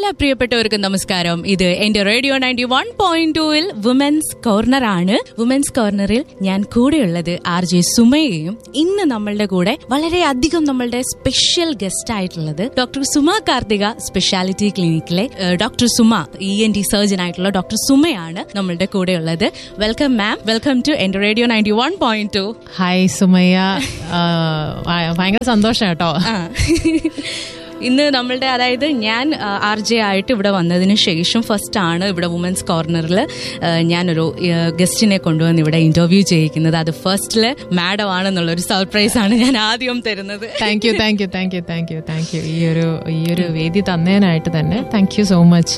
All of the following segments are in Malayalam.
എല്ലാ പ്രിയപ്പെട്ടവർക്കും നമസ്കാരം ഇത് എന്റെ റേഡിയോ നയൻറ്റി വൺ പോയിന്റ് ടൂവിൽ വുമൻസ് കോർണർ ആണ് വുമൻസ് കോർണറിൽ ഞാൻ കൂടെയുള്ളത് ആർ ജെ സുമയെയും ഇന്ന് നമ്മളുടെ കൂടെ വളരെയധികം നമ്മളുടെ സ്പെഷ്യൽ ഗസ്റ്റ് ആയിട്ടുള്ളത് ഡോക്ടർ സുമ കാർത്തിക സ്പെഷ്യാലിറ്റി ക്ലിനിക്കിലെ ഏഹ്, doctor Suma E N T surgeon ആയിട്ടുള്ള ഡോക്ടർ സുമയാണ് നമ്മളുടെ കൂടെയുള്ളത് വെൽക്കം മാം വെൽക്കം ടു എന്റെ radio ninety one point two hi Sumayya ആ, ഭ- ഭയങ്കര സന്തോഷം കേട്ടോ ആ. ഇന്ന് നമ്മളുടെ അതായത് ഞാൻ ആർ ജെ ആയിട്ട് ഇവിടെ വന്നതിന് ശേഷം ഫസ്റ്റ് ആണ് ഇവിടെ വുമൻസ് കോർണറിൽ ഞാനൊരു ഗസ്റ്റിനെ കൊണ്ടുവന്ന് ഇവിടെ ഇന്റർവ്യൂ ചെയ്യിക്കുന്നത് അത് ഫസ്റ്റില് മാഡം ആണെന്നുള്ളൊരു സർപ്രൈസ് ആണ് ഞാൻ ആദ്യം തരുന്നത് thank you thank you thank you thank you thank you ഈ ഒരു ഈ ഒരു വേദി തന്നതിനായിട്ട് തന്നെ താങ്ക് യു സോ മച്ച്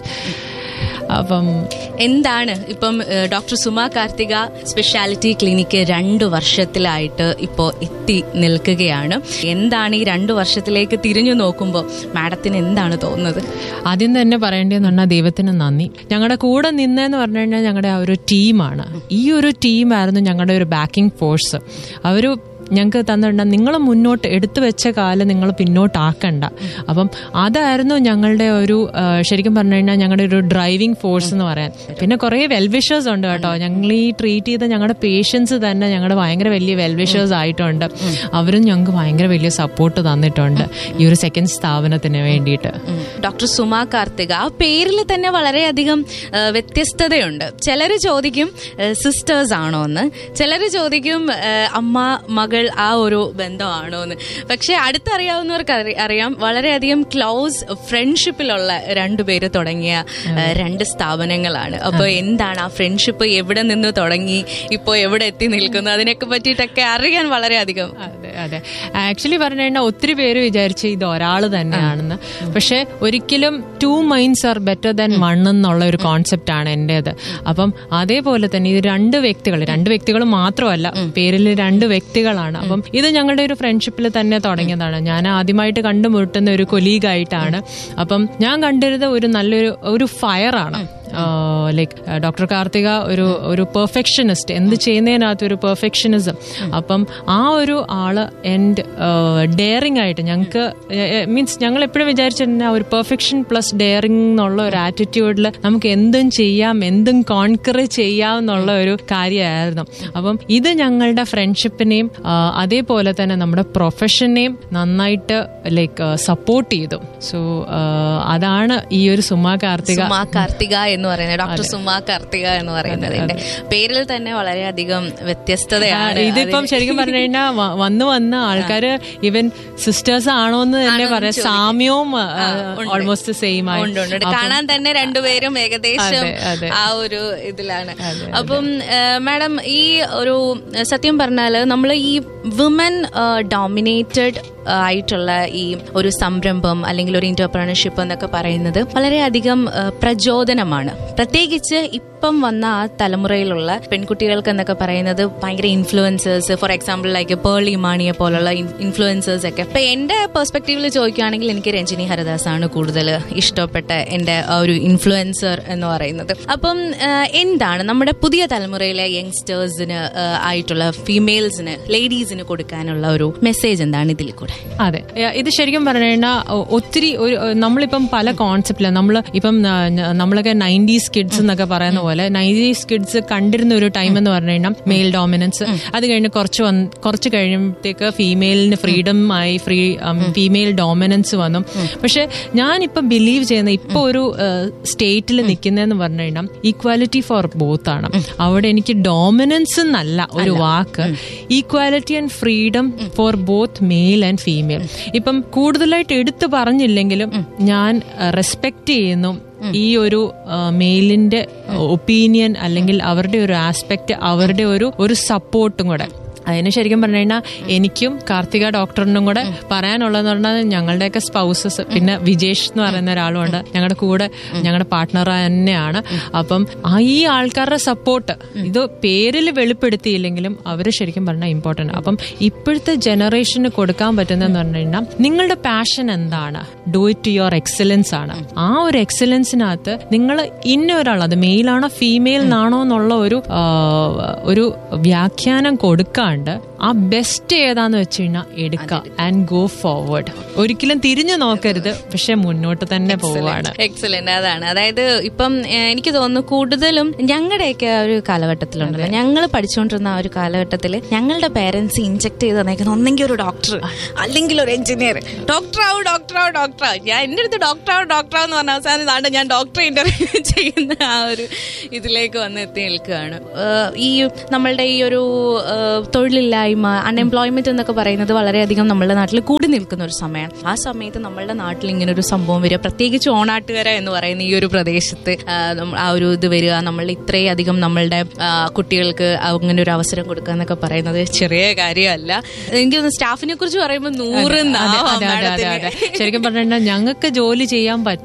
അപ്പം എന്താണ് ഇപ്പം doctor Suma Karthika speciality clinic രണ്ട് വർഷത്തിലായിട്ട് ഇപ്പോൾ എത്തി നിൽക്കുകയാണ് എന്താണ് ഈ രണ്ട് വർഷത്തിലേക്ക് തിരിഞ്ഞു നോക്കുമ്പോൾ മാഡത്തിന് എന്താണ് തോന്നുന്നത് ആദ്യം തന്നെ പറയേണ്ടതെന്ന് പറഞ്ഞാൽ ദൈവത്തിന് നന്ദി ഞങ്ങളുടെ കൂടെ നിന്നെന്ന് പറഞ്ഞു കഴിഞ്ഞാൽ ഞങ്ങളുടെ ആ ഒരു ടീമാണ് ഈ ഒരു ടീമായിരുന്നു ഞങ്ങളുടെ ഒരു ബാക്കിംഗ് ഫോഴ്സ് അവർ ഞങ്ങൾക്ക് തന്നിട്ടുണ്ട് നിങ്ങൾ മുന്നോട്ട് എടുത്തു വെച്ച കാലം നിങ്ങൾ പിന്നോട്ടാക്കണ്ട അപ്പം അതായിരുന്നു ഞങ്ങളുടെ ഒരു ആ, ശരിക്കും പറഞ്ഞു കഴിഞ്ഞാൽ ഞങ്ങളുടെ ഒരു ഡ്രൈവിംഗ് ഫോഴ്സ് എന്ന് പറയാൻ പിന്നെ കുറേ വെൽവിഷേഴ്സ് ഉണ്ട് കേട്ടോ ഞങ്ങൾ ഈ ട്രീറ്റ് ചെയ്ത ഞങ്ങളുടെ പേഷ്യൻസ് തന്നെ ഞങ്ങളുടെ ഭയങ്കര വലിയ വെൽവിഷേഴ്സ് ആയിട്ടുണ്ട് അവരും ഞങ്ങൾക്ക് ഭയങ്കര വലിയ സപ്പോർട്ട് തന്നിട്ടുണ്ട് ഈ ഒരു സെക്കൻഡ് സ്ഥാപനത്തിന് വേണ്ടിയിട്ട് ഡോക്ടർ സുമ കാർത്തിക ആ പേരിൽ തന്നെ വളരെയധികം ആ, വ്യത്യസ്തതയുണ്ട് ചിലർ ചോദിക്കും സിസ്റ്റേഴ്സ് ആണോ എന്ന് ചിലർ ചോദിക്കും ആ, അമ്മ മകൾ ആ ഒരു ബന്ധമാണോ എന്ന് പക്ഷെ അടുത്തറിയാവുന്നവർക്ക് അറി- അറിയാം വളരെയധികം ക്ലോസ് ഫ്രണ്ട്ഷിപ്പിലുള്ള രണ്ടുപേര് തുടങ്ങിയ ആ, രണ്ട് സ്ഥാപനങ്ങളാണ് അപ്പൊ എന്താണ് ആ ഫ്രണ്ട്ഷിപ്പ് എവിടെ നിന്ന് തുടങ്ങി ഇപ്പോൾ എവിടെ എത്തി നിൽക്കുന്നു അതിനൊക്കെ പറ്റിയിട്ടൊക്കെ അറിയാൻ വളരെയധികം അതെ അതെ ആക്ച്വലി പറഞ്ഞു കഴിഞ്ഞാൽ ഒത്തിരി പേര് വിചാരിച്ച ഇത് ഒരാള് തന്നെയാണെന്ന് പക്ഷെ ഒരിക്കലും two minds are better than one എന്നുള്ള ഒരു കോൺസെപ്റ്റ് ആണ് എന്റേത് അപ്പം അതേപോലെ തന്നെ ഇത് രണ്ട് വ്യക്തികൾ രണ്ട് വ്യക്തികൾ മാത്രമല്ല പേരിൽ രണ്ട് വ്യക്തികളാണ് അപ്പം ഇത് ഞങ്ങളുടെ ഒരു ഫ്രണ്ട്ഷിപ്പിൽ തന്നെ തുടങ്ങിയതാണ് ഞാൻ ആദ്യമായിട്ട് കണ്ടുമുട്ടുന്ന ഒരു കൊലീഗായിട്ടാണ് അപ്പം ഞാൻ കണ്ടിരുന്നത് ഒരു നല്ലൊരു ഒരു ഫയറാണ് ലൈക്ക് ഡോക്ടർ കാർത്തിക ഒരു ഒരു പെർഫെക്ഷനിസ്റ്റ് എന്ത് ചെയ്യുന്നതിനകത്ത് ഒരു പെർഫെക്ഷനിസം അപ്പം ആ ഒരു ആള് ആൻഡ് ഡെയറിങ് ആയിട്ട് ഞങ്ങൾക്ക് മീൻസ് ഞങ്ങൾ എപ്പോഴും വിചാരിച്ചിരുന്ന ഒരു പെർഫെക്ഷൻ പ്ലസ് ഡെയറിങ് എന്നുള്ള ഒരു ആറ്റിറ്റ്യൂഡിൽ നമുക്ക് എന്തും ചെയ്യാം എന്തും കോൺകർ ചെയ്യാം എന്നുള്ള ഒരു കാര്യമായിരുന്നു അപ്പം ഇത് ഞങ്ങളുടെ ഫ്രണ്ട്ഷിപ്പിനെയും അതേപോലെ തന്നെ നമ്മുടെ പ്രൊഫഷനെയും നന്നായിട്ട് ലൈക്ക് സപ്പോർട്ട് ചെയ്തു സോ അതാണ് ഈ ഒരു സുമാ കാർത്തിക സുമാ കാർത്തിക എന്ന് പറയുന്നത് ഡോക്ടർ സുമാ കാർത്തിക എന്ന് പറയുന്നതിന്റെ പേരിൽ തന്നെ വളരെയധികം വ്യത്യസ്തതയാണ് ഇതിപ്പം ശരിക്കും പറഞ്ഞു കഴിഞ്ഞാൽ വ- വന്ന് വന്ന് ആൾക്കാര് ഇവൻ സിസ്റ്റേഴ്സ് ആണോ എന്ന് തന്നെ പറയാം സാമ്യവും ഓൾമോസ്റ്റ് സെയിം ആയി ഉണ്ട്, ഉണ്ട്, ഉണ്ട്. കാണാൻ തന്നെ രണ്ടുപേരും ഏകദേശം അതെ, അതെ. ആ ഒരു ഇതിലാണ് അപ്പം മാഡം ഈ ഒരു സത്യം പറഞ്ഞാല് നമ്മൾ ഈ വുമൻ ഡോമിനേറ്റഡ് ആയിട്ടുള്ള ഈ ഒരു സംരംഭം അല്ലെങ്കിൽ ഒരു ഇന്റർപ്രണർഷിപ്പ് എന്നൊക്കെ പറയുന്നത് വളരെയധികം ആ, പ്രചോദനമാണ് പ്രത്യേകിച്ച് ഇപ്പം വന്ന ആ തലമുറയിലുള്ള പെൺകുട്ടികൾക്ക് എന്നൊക്കെ പറയുന്നത് ഭയങ്കര influencers for example like Pearle മാണിയെ പോലുള്ള ഇൻഫ്ലുവൻസേഴ്സ് ഒക്കെ അപ്പൊ എന്റെ പെർസ്പെക്ടീവിൽ ചോദിക്കുകയാണെങ്കിൽ എനിക്ക് രഞ്ജിനി ഹരിദാസ് ആണ് കൂടുതൽ ഇഷ്ടപ്പെട്ട എന്റെ ആ ഒരു ഇൻഫ്ലുവൻസർ എന്ന് പറയുന്നത് അപ്പം ആ, എന്താണ് നമ്മുടെ പുതിയ തലമുറയിലെ യങ്സ്റ്റേഴ്സിന് ആയിട്ടുള്ള ഫീമെയിൽസിന് ലേഡീസിന് കൊടുക്കാനുള്ള ഒരു മെസ്സേജ് എന്താണ് ഇതിൽ കൂടെ അതെ ഏ, ഇത് ശരിക്കും പറഞ്ഞു കഴിഞ്ഞാൽ ഒത്തിരി ഒരു നമ്മളിപ്പം പല കോൺസെപ്റ്റിലും നമ്മൾ ഇപ്പം ആ, ന- നമ്മളൊക്കെ നയൻറ്റീസ് കിഡ്സ് എന്നൊക്കെ പറയുന്ന പോലെ നയൻറ്റീസ് കിഡ്സ് കണ്ടിരുന്ന ഒരു ടൈം എന്ന് പറഞ്ഞു കഴിഞ്ഞാൽ മെയിൽ ഡോമിനൻസ് അത് കഴിഞ്ഞ് കുറച്ച് വന്ന് കുറച്ച് കഴിയുമ്പോഴത്തേക്ക് ഫീമെയിലിന് ഫ്രീഡം ആയി ഫ്രീ ഫീമെയിൽ ഡോമിനൻസ് വന്നു പക്ഷെ ഞാനിപ്പം ബിലീവ് ചെയ്യുന്ന ഇപ്പൊ ഒരു സ്റ്റേറ്റിൽ നിൽക്കുന്നതെന്ന് പറഞ്ഞു കഴിഞ്ഞാൽ ഈക്വാലിറ്റി ഫോർ ബോത്ത് ആണ് അവിടെ എനിക്ക് ഡോമിനൻസ് എന്നല്ല ഒരു വാക്ക് equality and freedom for both male and female ഇപ്പം കൂടുതലായിട്ട് എടുത്തു പറഞ്ഞില്ലെങ്കിലും ഞാൻ റെസ്പെക്ട് ചെയ്യുന്നു ഈ ഒരു മെയിലിന്റെ ഒപ്പീനിയൻ അല്ലെങ്കിൽ അവരുടെ ഒരു ആസ്പെക്ട് അവരുടെ ഒരു ഒരു സപ്പോർട്ടും കൂടെ അതിന് ശരിക്കും പറഞ്ഞു കഴിഞ്ഞാൽ എനിക്കും കാർത്തിക ഡോക്ടറിനും കൂടെ പറയാനുള്ളതെന്ന് പറഞ്ഞാൽ ഞങ്ങളുടെയൊക്കെ സ്പൗസസ് പിന്നെ വിജേഷ് എന്ന് പറയുന്ന ഒരാളുണ്ട് ഞങ്ങളുടെ കൂടെ ഞങ്ങളുടെ പാർട്ട്ണർ തന്നെയാണ് അപ്പം ആ ഈ ആൾക്കാരുടെ സപ്പോർട്ട് ഇത് പേരിൽ വെളിപ്പെടുത്തിയില്ലെങ്കിലും അവർ ശരിക്കും പറഞ്ഞാൽ ഇമ്പോർട്ടൻ്റ് അപ്പം ഇപ്പോഴത്തെ ജനറേഷന് കൊടുക്കാൻ പറ്റുന്നതെന്ന് പറഞ്ഞു കഴിഞ്ഞാൽ നിങ്ങളുടെ പാഷൻ എന്താണ് do it to your excellence ആണ് ആ ഒരു എക്സലൻസിനകത്ത് നിങ്ങൾ ഇന്ന ഒരാൾ അത് മെയിലാണോ ഫീമെയിൽ എന്നാണോ എന്നുള്ള ഒരു ആ, ഒരു വ്യാഖ്യാനം കൊടുക്കാണ്ട് എടുക്കുന്നുണ്ട് ആ ബെസ്റ്റ് ഏതാന്ന് വെച്ച് കഴിഞ്ഞാൽ എടുക്കുക ആൻഡ് ഗോ ഫോർവേഡ് ഒരിക്കലും തിരിഞ്ഞു നോക്കരുത് പക്ഷെ മുന്നോട്ട് തന്നെ പോവാണ് എക്സലന്റ് അതാണ് അതായത് ഇപ്പം ഏഹ്, എനിക്ക് തോന്നുന്നു കൂടുതലും ഞങ്ങളുടെയൊക്കെ ആ ഒരു കാലഘട്ടത്തിലുണ്ടല്ലോ ഞങ്ങൾ പഠിച്ചുകൊണ്ടിരുന്ന ആ ഒരു കാലഘട്ടത്തിൽ ഞങ്ങളുടെ പേരൻസ് ഇൻജെക്ട് ചെയ്ത് തന്നേക്കുന്ന ഒന്നെങ്കിൽ ഒരു ഡോക്ടർ അല്ലെങ്കിൽ ഒരു എഞ്ചിനീയർ ഡോക്ടർ ആവും ഡോക്ടർ ആവും ഡോക്ടർ ആവും ഞാൻ എൻ്റെ അടുത്ത് ഡോക്ടർ ആവും ഡോക്ടർ ആവും എന്ന് പറഞ്ഞ അവസാനം ഇതാണ്ട് ഞാൻ ഡോക്ടറെ ഇന്റർവ്യൂ ചെയ്യുന്ന ആ ഒരു ഇതിലേക്ക് വന്ന് എത്തി നിൽക്കുകയാണ് ഏഹ്, ഈ നമ്മളുടെ ഈ ഒരു ഏഹ്, തൊഴിലില്ലായ്മ അൺഎംപ്ലോയ്മെന്റ് എന്നൊക്കെ പറയുന്നത് വളരെയധികം നമ്മളുടെ നാട്ടിൽ കൂടി നിൽക്കുന്ന ഒരു സമയമാണ് ആ സമയത്ത് നമ്മളുടെ നാട്ടിൽ ഇങ്ങനെ ഒരു സംഭവം വരിക പ്രത്യേകിച്ച് ഓണാട്ടുകര എന്ന് പറയുന്ന ഈ ഒരു പ്രദേശത്ത് ആ, നമ്മ- ആ ഒരു ഇത് വരിക നമ്മൾ ഇത്രയും അധികം നമ്മളുടെ ആ, കുട്ടികൾക്ക് അങ്ങനെ ഒരു അവസരം കൊടുക്കുക എന്നൊക്കെ പറയുന്നത് ചെറിയ കാര്യമല്ല എനിക്ക് തോന്നുന്നു സ്റ്റാഫിനെ കുറിച്ച് പറയുമ്പോൾ നൂറ് അതെ, നാവാ അതെ, അതെ, അതെ, മാഡത്തിന്. അതെ. ശരിക്കും പറഞ്ഞാൽ ഞങ്ങൾക്ക് ജോലി ചെയ്യാൻ പറ്റും